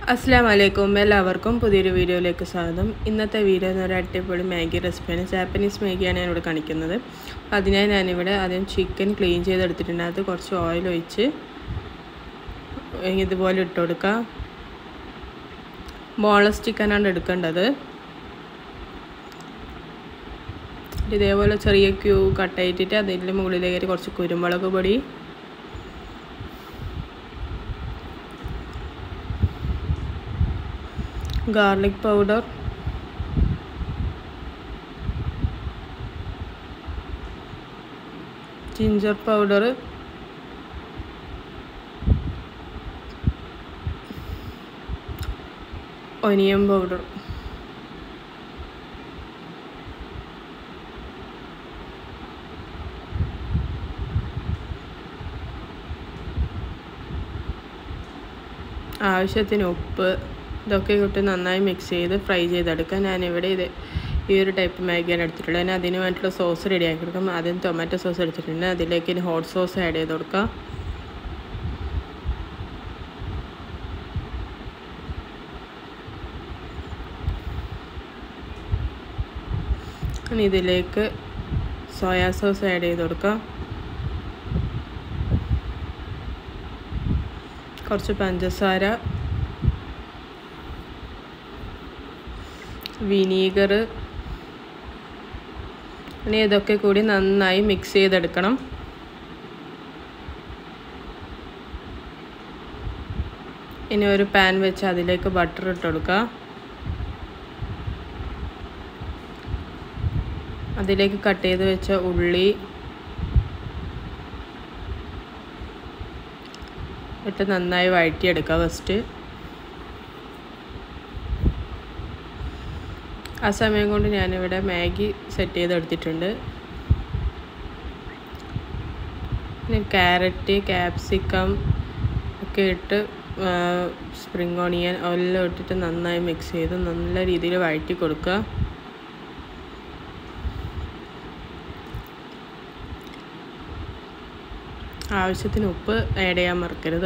അസ്സാം വലൈക്കും എല്ലാവർക്കും പുതിയൊരു വീഡിയോയിലേക്ക് സ്വാഗതം ഇന്നത്തെ വീഡിയോ എന്ന് ഒരു അടിപൊളി മാഗി റെസിപ്പിയാണ് ജാപ്പനീസ് മാഗിയാണ് ഞാനിവിടെ കാണിക്കുന്നത് അതിനായി ഞാനിവിടെ ആദ്യം ചിക്കൻ ക്ലീൻ ചെയ്തെടുത്തിട്ടുണ്ട് അത് കുറച്ച് ഓയിൽ ഒഴിച്ച് ഇതുപോലെ ഇട്ട് കൊടുക്കുക ബോൺലെസ് ചിക്കനാണ് എടുക്കേണ്ടത് ഇതേപോലെ ചെറിയ ക്യൂ കട്ട് ചെയ്തിട്ട് അതിൻ്റെ മുകളിലേക്ക് കുറച്ച് കുരുമുളക് പൊടി garlic powder ginger powder onion powder ആവശ്യത്തിന് ഉപ്പ് ഇതൊക്കെ ഇട്ട് നന്നായി മിക്സ് ചെയ്ത് ഫ്രൈ ചെയ്തെടുക്കാം ഞാനിവിടെ ഇത് ഈ ഒരു ടൈപ്പ് മാഗിയാണ് എടുത്തിട്ടുള്ളത് ഞാൻ അതിന് വേണ്ടിയിട്ടുള്ള സോസ് റെഡി ആക്കി കൊടുക്കാം ആദ്യം ടൊമാറ്റോ സോസ് എടുത്തിട്ടുണ്ട് അതിലേക്ക് ഇനി ഹോട്ട് സോസ് ആഡ് ചെയ്ത് കൊടുക്കാം ഇനി ഇതിലേക്ക് സോയാ സോസ് ആഡ് ചെയ്ത് കൊടുക്കാം കുറച്ച് പഞ്ചസാര വിനീഗർ ഇനി ഇതൊക്കെ കൂടി നന്നായി മിക്സ് ചെയ്തെടുക്കണം ഇനി ഒരു പാൻ വെച്ച് അതിലേക്ക് ബട്ടർ ഇട്ട് കൊടുക്കുക അതിലേക്ക് കട്ട് ചെയ്ത് വെച്ച ഉള്ളി ഇട്ട് നന്നായി വഴറ്റിയെടുക്കുക ഫസ്റ്റ് ആ സമയം കൊണ്ട് ഞാനിവിടെ മാഗി സെറ്റ് ചെയ്തെടുത്തിട്ടുണ്ട് പിന്നെ ക്യാരറ്റ് ക്യാപ്സിക്കം ഒക്കെ ഇട്ട് സ്പ്രിങ് ഓണിയൻ എല്ലാം ഇട്ടിട്ട് നന്നായി മിക്സ് ചെയ്ത് നല്ല രീതിയിൽ വഴറ്റി കൊടുക്കുക ആവശ്യത്തിന് ഉപ്പ് ആഡ് ചെയ്യാൻ മറക്കരുത്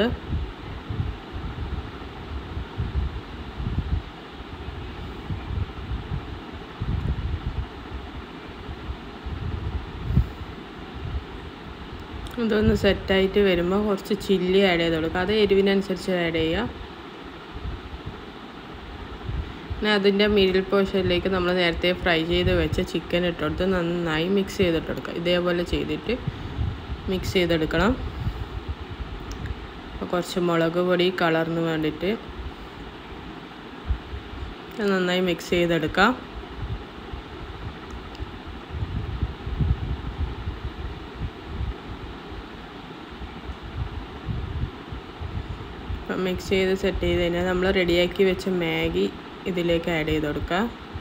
ഇതൊന്ന് സെറ്റായിട്ട് വരുമ്പോൾ കുറച്ച് ചില്ലി ആഡ് ചെയ്ത് കൊടുക്കുക അത് എരിവിനനുസരിച്ച് ആഡ് ചെയ്യുക പിന്നെ അതിൻ്റെ മിഡിൽ പോർഷനിലേക്ക് നമ്മൾ നേരത്തെ ഫ്രൈ ചെയ്ത് വെച്ച ചിക്കൻ ഇട്ടെടുത്ത് നന്നായി മിക്സ് ചെയ്തിട്ട് കൊടുക്കുക ഇതേപോലെ ചെയ്തിട്ട് മിക്സ് ചെയ്തെടുക്കണം കുറച്ച് മുളക് പൊടി കളറിന് വേണ്ടിയിട്ട് നന്നായി മിക്സ് ചെയ്തെടുക്കാം അപ്പം മിക്സ് ചെയ്ത് സെറ്റ് ചെയ്ത് കഴിഞ്ഞാൽ നമ്മൾ റെഡിയാക്കി വെച്ച മാഗി ഇതിലേക്ക് ആഡ് ചെയ്ത് കൊടുക്കുക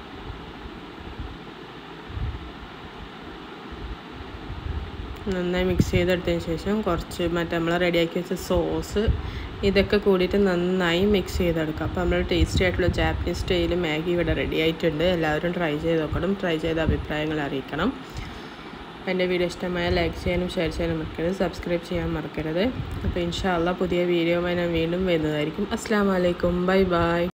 നന്നായി മിക്സ് ചെയ്തെടുത്തതിന് ശേഷം കുറച്ച് മറ്റേ നമ്മൾ റെഡിയാക്കി വെച്ച സോസ് ഇതൊക്കെ കൂടിയിട്ട് നന്നായി മിക്സ് ചെയ്തെടുക്കുക അപ്പോൾ നമ്മൾ ടേസ്റ്റി ആയിട്ടുള്ള ജാപ്പനീസ് സ്റ്റൈൽ മാഗി ഇവിടെ റെഡി ആയിട്ടുണ്ട് എല്ലാവരും ട്രൈ ചെയ്ത് നോക്കണം ട്രൈ ചെയ്ത അഭിപ്രായങ്ങൾ അറിയിക്കണം എൻ്റെ വീഡിയോ ഇഷ്ടമായ ലൈക്ക് ചെയ്യാനും ഷെയർ ചെയ്യാനും മറക്കരുത് സബ്സ്ക്രൈബ് ചെയ്യാൻ മറക്കരുത് അപ്പോൾ ഇൻഷാല്ല പുതിയ വീഡിയോയുമായി ഞാൻ വീണ്ടും വരുന്നതായിരിക്കും അസ്സാം വലൈക്കും ബൈ ബൈ